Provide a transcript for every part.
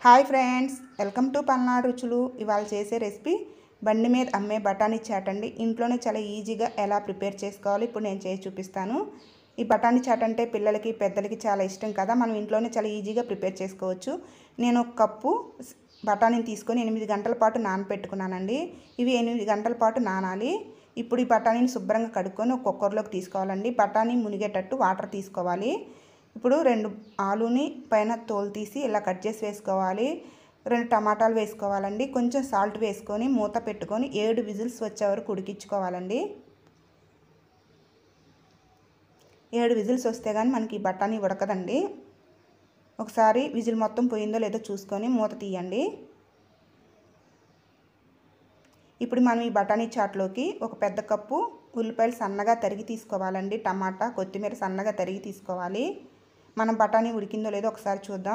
hi friends welcome to Palnadu రుచులు ఇవాళ చేసే రెసిపీ బండి మీద అమ్మే బఠానీ చాట్ అండి ఇంట్లోనే చాలా ఈజీగా ఎలా ప్రిపేర్ చేసుకోవాలో ఇప్పుడు నేను చేసి చూపిస్తాను ఈ బఠానీ చాట్ అంటే పిల్లలకి పెద్దలకి చాలా ఇష్టం కదా మనం ఇంట్లోనే చాలా ఈజీగా ప్రిపేర్ చేసుకోవచ్చు నేను ఒక కప్పు బఠానీని తీసుకొని ఎనిమిది గంటల పాటు నానబెట్టుకున్నానండి ఇవి ఎనిమిది గంటల పాటు నానాలి ఇప్పుడు ఈ బఠానీని శుభ్రంగా కడుక్కొని ఒక కుక్కర్లోకి తీసుకోవాలండి బఠానీ మునిగేటట్టు వాటర్ తీసుకోవాలి ఇప్పుడు రెండు ఆలుని పైన తోలు తీసి ఇలా కట్ చేసి వేసుకోవాలి రెండు టమాటాలు వేసుకోవాలండి కొంచెం సాల్ట్ వేసుకొని మూత పెట్టుకొని ఏడు విజిల్స్ వచ్చే వరకు ఉడికించుకోవాలండి ఏడు విజిల్స్ వస్తే కానీ మనకి ఈ బఠానీ ఉడకదండి ఒకసారి విజిల్ మొత్తం పోయిందో లేదో చూసుకొని మూత తీయండి ఇప్పుడు మనం ఈ బఠానీ చాట్లోకి ఒక పెద్ద కప్పు ఉల్లిపాయలు సన్నగా తరిగి తీసుకోవాలండి టమాటా కొత్తిమీర సన్నగా తరిగి తీసుకోవాలి మనం బఠానీ ఉడికిందో లేదో ఒకసారి చూద్దాం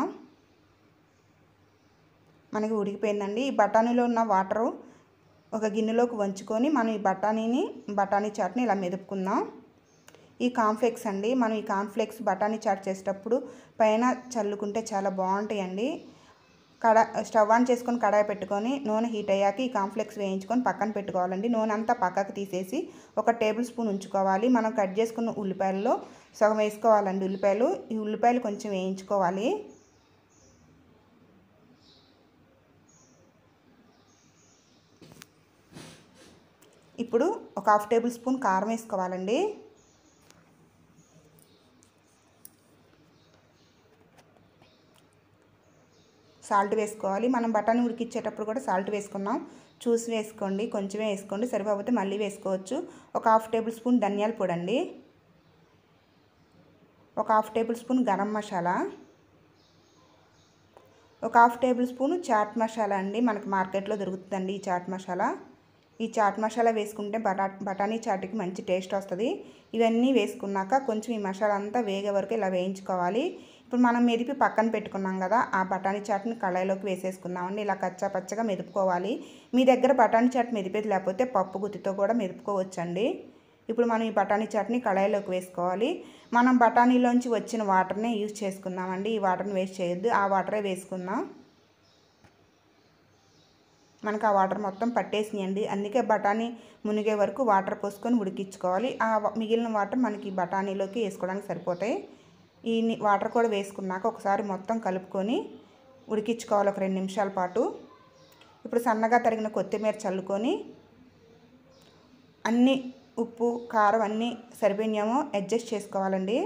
మనకి ఉడికిపోయిందండి ఈ బఠానీలో ఉన్న వాటరు ఒక గిన్నెలోకి వంచుకొని మనం ఈ బఠానీని బఠానీ చాట్ని ఇలా మెదుపుకుందాం ఈ కాన్ఫ్లెక్స్ అండి మనం ఈ కాన్ఫ్లెక్స్ బఠానీ చాట్ చేసేటప్పుడు పైన చల్లుకుంటే చాలా బాగుంటాయండి కడా స్టవ్ ఆన్ చేసుకొని కడాయి పెట్టుకొని నూనె హీట్ అయ్యాక ఈ కాన్ఫ్లెక్స్ వేయించుకొని పక్కన పెట్టుకోవాలండి నూనె అంతా పక్కకు తీసేసి ఒక టేబుల్ స్పూన్ ఉంచుకోవాలి మనం కట్ చేసుకున్న ఉల్లిపాయల్లో సగం వేసుకోవాలండి ఉల్లిపాయలు ఈ ఉల్లిపాయలు కొంచెం వేయించుకోవాలి ఇప్పుడు ఒక హాఫ్ టేబుల్ స్పూన్ కారం వేసుకోవాలండి సాల్ట్ వేసుకోవాలి మనం బఠానీ ఉడికిచ్చేటప్పుడు కూడా సాల్ట్ వేసుకున్నాం చూసి వేసుకోండి కొంచెమే వేసుకోండి సరిపోతే మళ్ళీ వేసుకోవచ్చు ఒక హాఫ్ టేబుల్ స్పూన్ ధనియాల పొడి అండి ఒక half tablespoon garam masala ఒక half tablespoon chaat masala అండి మనకు మార్కెట్లో దొరుకుతుందండి ఈ చాట్ మసాలా ఈ చాట్ మసాలా వేసుకుంటే బటా బఠానీ చాట్కి మంచి టేస్ట్ వస్తుంది ఇవన్నీ వేసుకున్నాక కొంచెం ఈ మసాలా అంతా వేగే వరకు ఇలా వేయించుకోవాలి ఇప్పుడు మనం మెదిపి పక్కన పెట్టుకున్నాం కదా ఆ బఠానీ చాట్ని కళాయిలోకి వేసేసుకుందామండి ఇలా కచ్చా పచ్చగా మెదుపుకోవాలి మీ దగ్గర బఠానీ చాట్ మెదిపేది లేకపోతే పప్పు గుత్తితో కూడా మెదుపుకోవచ్చండి ఇప్పుడు మనం ఈ బఠానీ చాట్ని కళాయిలోకి వేసుకోవాలి మనం బఠానీలోంచి వచ్చిన వాటర్నే యూజ్ చేసుకుందామండి ఈ వాటర్ని వేస్ట్ చేయొద్దు ఆ వాటరే వేసుకుందాం మనకు ఆ వాటర్ మొత్తం పట్టేసినాయండి అందుకే బఠానీ మునిగే వరకు వాటర్ పోసుకొని ఉడికించుకోవాలి ఆ మిగిలిన వాటర్ మనకి బఠానీలోకి వేసుకోవడానికి సరిపోతాయి ఈ వాటర్ కూడా వేసుకున్నాక ఒకసారి మొత్తం కలుపుకొని ఉడికించుకోవాలి ఒక రెండు నిమిషాల పాటు ఇప్పుడు సన్నగా తరిగిన కొత్తిమీర చల్లుకొని అన్ని ఉప్పు కారం అన్నీ సరిపోయినామో అడ్జస్ట్ చేసుకోవాలండి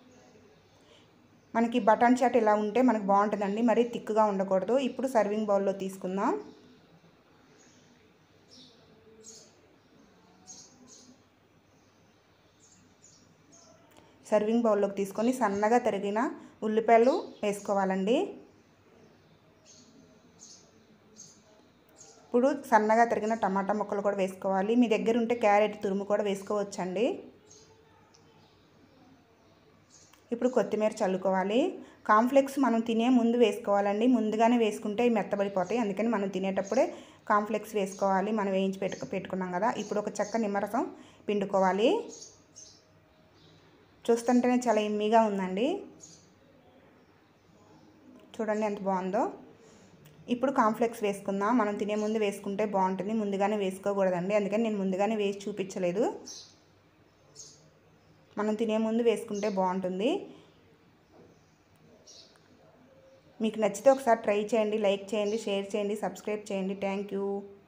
మనకి బటాన్ చాట్ ఇలా ఉంటే మనకు బాగుంటుందండి మరీ థిక్గా ఉండకూడదు ఇప్పుడు సర్వింగ్ బౌల్లో తీసుకుందాం సర్వింగ్ బౌల్లోకి తీసుకొని సన్నగా తరిగిన ఉల్లిపాయలు వేసుకోవాలండి ఇప్పుడు సన్నగా తరిగిన టమాటా ముక్కలు కూడా వేసుకోవాలి మీ దగ్గర ఉంటే క్యారెట్ తురుము కూడా వేసుకోవచ్చండి ఇప్పుడు కొత్తిమీర చల్లుకోవాలి కాంఫ్లెక్స్ మనం తినే ముందు వేసుకోవాలండి ముందుగానే వేసుకుంటే మెత్తబడిపోతాయి అందుకని మనం తినేటప్పుడే కాంఫ్లెక్స్ వేసుకోవాలి మనం వేయించి పెట్టు పెట్టుకున్నాం కదా ఇప్పుడు ఒక చెక్క నిమ్మరసం పిండుకోవాలి చూస్తుంటేనే చాలా ఇమ్మీగా ఉందండి చూడండి ఎంత బాగుందో ఇప్పుడు కాంఫ్లెక్స్ వేసుకుందాం మనం తినే ముందు వేసుకుంటే బాగుంటుంది ముందుగానే వేసుకోకూడదండి అందుకని నేను ముందుగానే వేసి చూపించలేదు మనం తినే ముందు వేసుకుంటే బాగుంటుంది మీకు నచ్చితే ఒకసారి ట్రై చేయండి లైక్ చేయండి షేర్ చేయండి సబ్స్క్రైబ్ చేయండి థ్యాంక్ యూ